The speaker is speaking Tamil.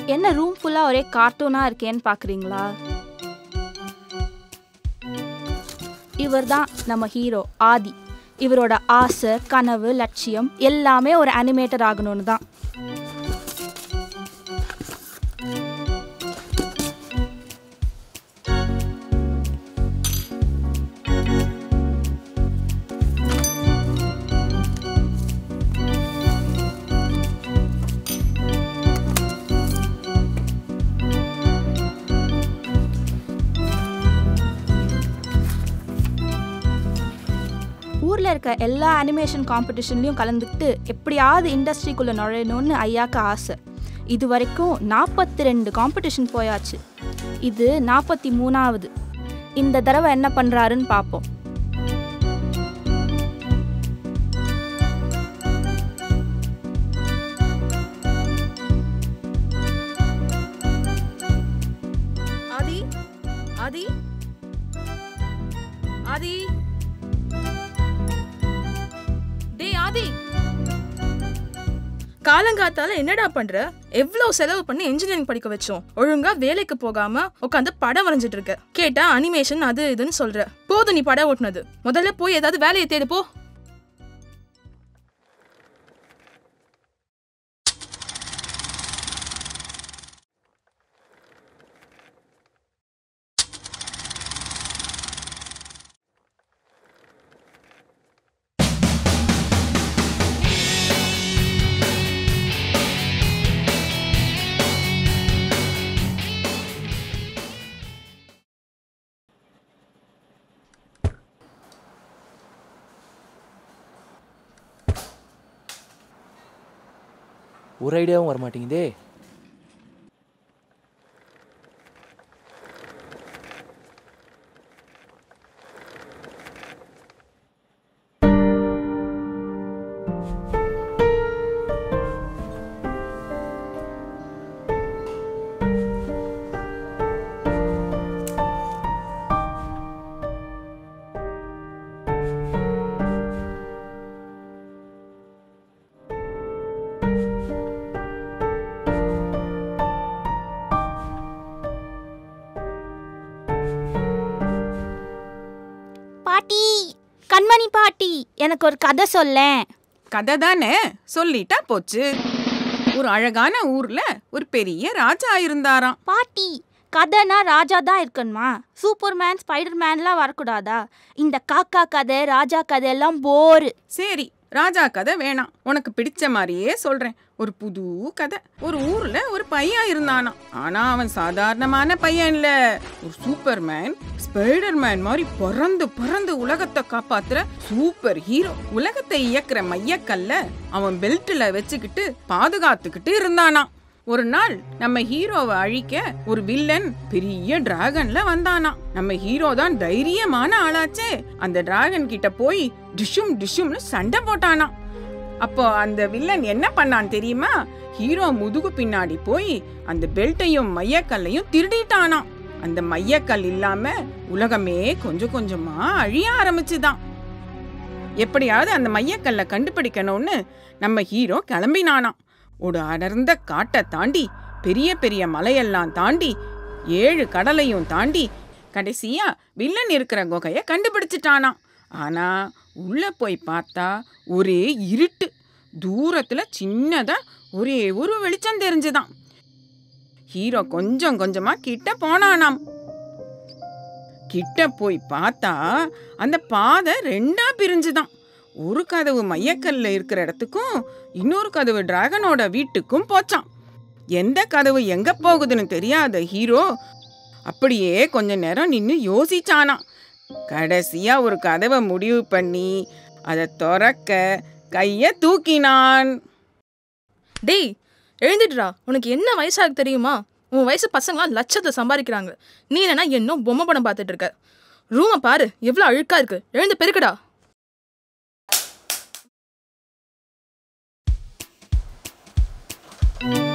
என்ன ரூம் ஃபுல்லாக ஒரே கார்ட்டூனாக இருக்கேன்னு பார்க்குறீங்களா இவர் தான் நம்ம ஹீரோ ஆதி இவரோட ஆசை கனவு லட்சியம் எல்லாமே ஒரு அனிமேட்டர் ஆகணும்னு தான் ஊரில் இருக்க எல்லா அனிமேஷன் காம்படிஷன்லையும் கலந்துக்கிட்டு எப்படியாவது இண்டஸ்ட்ரிக்குள்ளே நுழையணும்னு ஐயாக்கு ஆசை இது வரைக்கும் நாற்பத்தி ரெண்டு காம்படிஷன் போயாச்சு இது நாற்பத்தி மூணாவது இந்த தடவை என்ன பண்ணுறாருன்னு பார்ப்போம் ஆதி ஆதி ஆதி டேய் ஆதி காலங்காத்தால என்னடா பண்ற எவ்வளவு செலவு பண்ணி இன்ஜினியரிங் படிக்க வச்சோம் ஒழுங்கா வேலைக்கு போகாம உட்காந்து படம் வரைஞ்சிட்டு இருக்க கேட்டா அனிமேஷன் அது இதுன்னு சொல்ற போதும் நீ படம் ஓட்டுனது முதல்ல போய் ஏதாவது வேலையை தேடு போ ஒரு ஐடியாவும் வர மாட்டேங்குதே பாட்டி கண்மணி பாட்டி எனக்கு ஒரு கதை சொல்லேன் கதை தானே சொல்லிட்டா போச்சு ஒரு அழகான ஊர்ல ஒரு பெரிய ராஜா இருந்தாராம் பாட்டி கதைனா ராஜா தான் இருக்கணுமா சூப்பர்மேன் ஸ்பைடர்மேன்லாம் வரக்கூடாதா இந்த காக்கா கதை ராஜா கதை எல்லாம் போரு சரி ராஜா கதை வேணாம் உனக்கு பிடிச்ச மாதிரியே சொல்றேன் ஒரு புது கதை ஒரு ஊர்ல ஒரு பையன் இருந்தானாம் ஆனா அவன் சாதாரணமான பையன் இல்ல ஒரு சூப்பர்மேன் ஸ்பைடர்மேன் மாதிரி பறந்து பறந்து உலகத்தை காப்பாத்துற சூப்பர் ஹீரோ உலகத்தை இயக்குற மையக்கல்ல அவன் பெல்ட்ல வச்சுக்கிட்டு பாதுகாத்துக்கிட்டு இருந்தானாம் ஒரு நாள் நம்ம ஹீரோவை அழிக்க ஒரு வில்லன் பெரிய டிராகன்ல வந்தானாம் நம்ம ஹீரோ தான் தைரியமான ஆளாச்சே அந்த டிராகன் கிட்ட போய் டிஷும் டிஷும்னு சண்டை போட்டானாம் அப்போ அந்த வில்லன் என்ன பண்ணான் தெரியுமா ஹீரோ முதுகு பின்னாடி போய் அந்த பெல்ட்டையும் மையக்கல்லையும் திருடிட்டானாம் அந்த மையக்கல் இல்லாம உலகமே கொஞ்சம் கொஞ்சமா அழிய ஆரம்பிச்சுதான் எப்படியாவது அந்த மையக்கல்லை கண்டுபிடிக்கணும்னு நம்ம ஹீரோ கிளம்பினானாம் ஒரு அடர்ந்த காட்டை தாண்டி பெரிய பெரிய மலையெல்லாம் தாண்டி ஏழு கடலையும் தாண்டி கடைசியா வில்லன் இருக்கிற குகையை கண்டுபிடிச்சிட்டானாம் ஆனா உள்ள போய் பார்த்தா ஒரே இருட்டு தூரத்துல சின்னதா ஒரே ஒரு வெளிச்சம் தெரிஞ்சுதான் ஹீரோ கொஞ்சம் கொஞ்சமா கிட்ட போனானாம் கிட்ட போய் பார்த்தா அந்த பாதை ரெண்டா பிரிஞ்சுதான் ஒரு கதவு மையக்கல்ல இருக்கிற இடத்துக்கும் இன்னொரு கதவு டிராகனோட வீட்டுக்கும் போச்சான் எந்த கதவு எங்க போகுதுன்னு தெரியாத ஹீரோ அப்படியே கொஞ்ச நேரம் நின்னு யோசிச்சானாம் கடைசியா ஒரு கதவை முடிவு பண்ணி அதை திறக்க கைய தூக்கினான் டேய் எழுந்துடுறா உனக்கு என்ன வயசாக தெரியுமா உன் வயசு பசங்களாம் லட்சத்தை சம்பாதிக்கிறாங்க நீ என்னன்னா இன்னும் பொம்மை படம் பார்த்துட்டு இருக்க ரூமை பாரு எவ்வளோ அழுக்கா இருக்கு எழுந்து பெருக்குடா பாட்டி